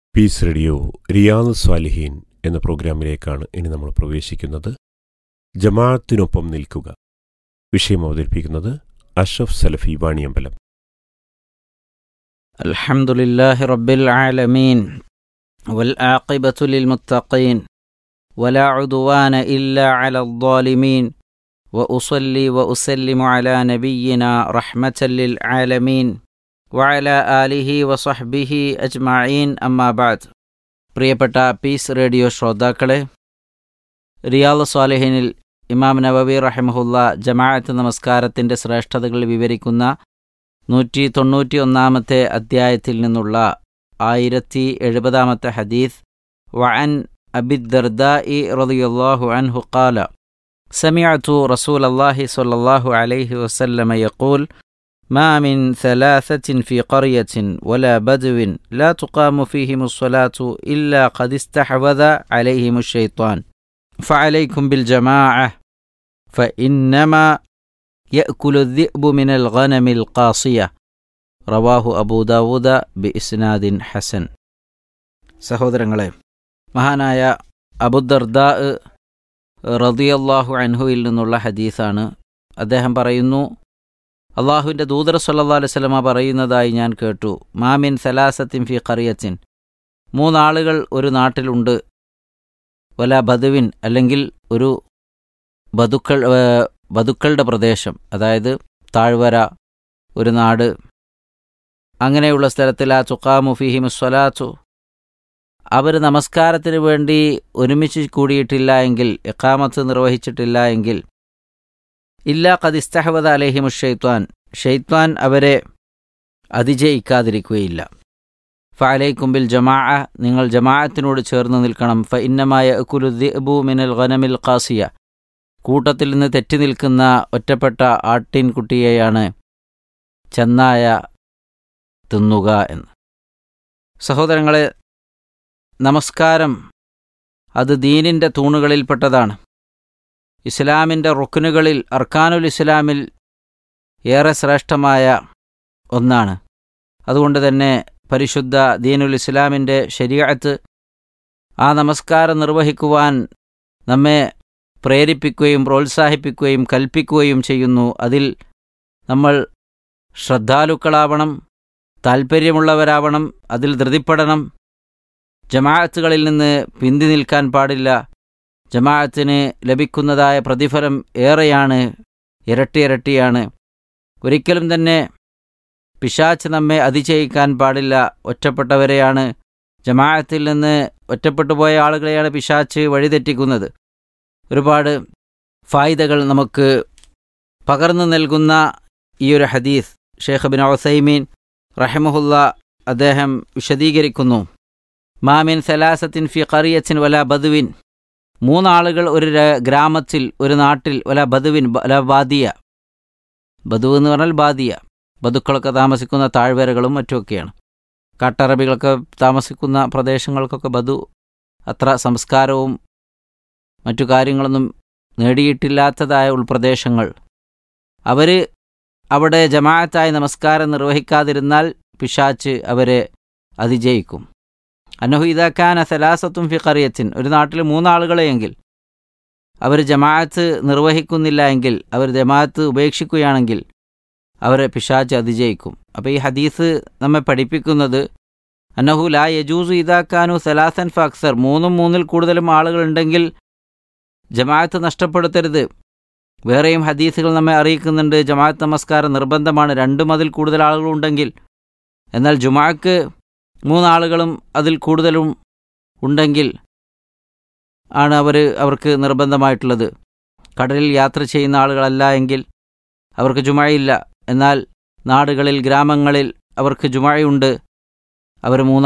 piece radio Riyadh സ്വാലിഹീൻ എന്ന പ്രോഗ്രാമിലേക്കാണ് ഇനി നമ്മൾ പ്രവേശിക്കുന്നത് ജമാഅത്തിനൊപ്പം നിൽക്കുക വിഷയം അവതരിപ്പിക്കുന്നത് അഷ്റഫ് സലഫി വാണിയമ്പലം الحمد لله رب العالمين والعاقبة للمتقين ولا عدوان إلا على الظالمين وأصلي وأسلم على نبينا رحمة للعالمين وعلى آله وصحبه أجمعين أما بعد പ്രിയപ്പെട്ട പീസ് റേഡിയോ ശ്രോതാക്കളെ റിയാദ് സ്വാലിഹിനിൽ ഇമാം നവവി റഹിമഹുല്ല ജമാഅത്ത് നമസ്കാരത്തിൻ്റെ ശ്രേഷ്ഠതകൾ വിവരിക്കുന്ന നൂറ്റി തൊണ്ണൂറ്റി ഒന്നാമത്തെ അധ്യായത്തിൽ നിന്നുള്ള ആയിരത്തി എഴുപതാമത്തെ ഹദീസ് വഅൻ അബിദ്ദർദാഇ റളിയല്ലാഹു അൻഹു ഖാല سمعت رسول الله صلى الله عليه وسلم يقول ما من ثلاثة في قرية ولا بدو لا تقام فيهم الصلاة إلا قد استحوذ عليهم الشيطان فعليكم بالجماعة فإنما يأكل الذئب من الغنم القاصية റവാഹു അബൂദാവൂദ ബി ഇസ്നാദിൻ ഹസൻ സഹോദരങ്ങളെ മഹാനായ അബുദർദാ റദിയല്ലാഹു അൻഹുവിൽ നിന്നുള്ള ഹദീസാണ് അദ്ദേഹം പറയുന്നു അള്ളാഹുവിൻ്റെ ദൂതർ സല്ലാ അലുസലമ പറയുന്നതായി ഞാൻ കേട്ടു മാമിൻ സലാസത്തിൻ ഫി ഖറിയത്തിൻ മൂന്നാളുകൾ ഒരു നാട്ടിലുണ്ട് വല ബദുവിൻ അല്ലെങ്കിൽ ഒരു ബതുക്കൾ ബതുക്കളുടെ പ്രദേശം അതായത് താഴ്വര ഒരു നാട് അങ്ങനെയുള്ള സ്ഥലത്തിൽ ആ തുക്കാമു ഫിഹിമു സ്വലാത്തു അവർ നമസ്കാരത്തിന് വേണ്ടി ഒരുമിച്ച് കൂടിയിട്ടില്ല എങ്കിൽ എക്കാമത്ത് നിർവഹിച്ചിട്ടില്ല എങ്കിൽ ഇല്ലാ കദിസ്തഹവദ അലഹിമു ഷെയ്ത്വാൻ ഷെയ്ത്വാൻ അവരെ അതിജയിക്കാതിരിക്കുകയില്ല ഫഅലൈക്കുംബിൽ ജമാ നിങ്ങൾ ജമാഅത്തിനോട് ചേർന്ന് നിൽക്കണം ഫ ഇന്നമായ കുലുദ്ദിബു മിനൽ ഖനമിൽ ഖാസിയ കൂട്ടത്തിൽ നിന്ന് തെറ്റി നിൽക്കുന്ന ഒറ്റപ്പെട്ട ആട്ടിൻകുട്ടിയെയാണ് ചെന്നായ തിന്നുക എന്ന് സഹോദരങ്ങളെ നമസ്കാരം അത് ദീനിൻ്റെ തൂണുകളിൽപ്പെട്ടതാണ് ഇസ്ലാമിൻ്റെ റുക്കുനുകളിൽ അർക്കാനുൽ ഇസ്ലാമിൽ ഏറെ ശ്രേഷ്ഠമായ ഒന്നാണ് അതുകൊണ്ട് തന്നെ പരിശുദ്ധ ദീനുൽ ഇസ്ലാമിൻ്റെ ശരീഅത്ത് ആ നമസ്കാരം നിർവഹിക്കുവാൻ നമ്മെ പ്രേരിപ്പിക്കുകയും പ്രോത്സാഹിപ്പിക്കുകയും കൽപ്പിക്കുകയും ചെയ്യുന്നു അതിൽ നമ്മൾ ശ്രദ്ധാലുക്കളാവണം താൽപ്പര്യമുള്ളവരാവണം അതിൽ ധൃതിപ്പെടണം ജമാഅത്തുകളിൽ നിന്ന് പിന്തി നിൽക്കാൻ പാടില്ല ജമാഅത്തിന് ലഭിക്കുന്നതായ പ്രതിഫലം ഏറെയാണ് ഇരട്ടി ഇരട്ടിയാണ് ഒരിക്കലും തന്നെ പിശാച്ച് നമ്മെ അതിജയിക്കാൻ പാടില്ല ഒറ്റപ്പെട്ടവരെയാണ് ജമാഅത്തിൽ നിന്ന് ഒറ്റപ്പെട്ടു പോയ ആളുകളെയാണ് പിശാച്ച് വഴിതെറ്റിക്കുന്നത് ഒരുപാട് ഫായിദകൾ നമുക്ക് പകർന്നു നൽകുന്ന ഈ ഒരു ഹദീസ് ഷേഖ് ബിൻ ഒസൈമീൻ റഹമുല്ല അദ്ദേഹം വിശദീകരിക്കുന്നു മാമിൻ സലാസത്തിൻ ഫി ഖറിയത്തിൻ വല ബദുവിൻ മൂന്നാളുകൾ ഒരു ഗ്രാമത്തിൽ ഒരു നാട്ടിൽ വല ബദുവിൻ വല ബാദിയ ബദു എന്ന് പറഞ്ഞാൽ ബാദിയ ബതുക്കളൊക്കെ താമസിക്കുന്ന താഴ്വരകളും മറ്റുമൊക്കെയാണ് കാട്ടറബികളൊക്കെ താമസിക്കുന്ന പ്രദേശങ്ങൾക്കൊക്കെ ബദു അത്ര സംസ്കാരവും മറ്റു കാര്യങ്ങളൊന്നും നേടിയിട്ടില്ലാത്തതായ ഉൾപ്രദേശങ്ങൾ അവർ അവിടെ ജമാഅത്തായി നമസ്കാരം നിർവഹിക്കാതിരുന്നാൽ പിശാച്ച് അവരെ അതിജയിക്കും അന്നഹു ഇതാക്കാൻ സലാസത്തും ഫി കറിയത്തിൻ ഒരു നാട്ടിൽ മൂന്നാളുകളെയെങ്കിൽ അവർ ജമാഅത്ത് നിർവഹിക്കുന്നില്ല എങ്കിൽ അവർ ജമാഅത്ത് ഉപേക്ഷിക്കുകയാണെങ്കിൽ അവരെ പിശാച്ച് അതിജയിക്കും അപ്പോൾ ഈ ഹദീസ് നമ്മെ പഠിപ്പിക്കുന്നത് അന്നഹു ലാ യജൂസു ഇതാക്കാനു സലാസൻ ഫക്സർ മൂന്നും മൂന്നിൽ കൂടുതലും ആളുകളുണ്ടെങ്കിൽ ജമാഅത്ത് നഷ്ടപ്പെടുത്തരുത് വേറെയും ഹദീസുകൾ നമ്മെ അറിയിക്കുന്നുണ്ട് ജമാഅത്ത് നമസ്കാരം നിർബന്ധമാണ് രണ്ടും അതിൽ കൂടുതൽ ആളുകളുണ്ടെങ്കിൽ എന്നാൽ ജുമാക്ക് മൂന്നാളുകളും അതിൽ കൂടുതലും ഉണ്ടെങ്കിൽ ആണ് അവർ അവർക്ക് നിർബന്ധമായിട്ടുള്ളത് കടലിൽ യാത്ര ചെയ്യുന്ന ആളുകളല്ല എങ്കിൽ അവർക്ക് ജുമഴയില്ല എന്നാൽ നാടുകളിൽ ഗ്രാമങ്ങളിൽ അവർക്ക് ജുമഴയുണ്ട് അവർ മൂന്ന്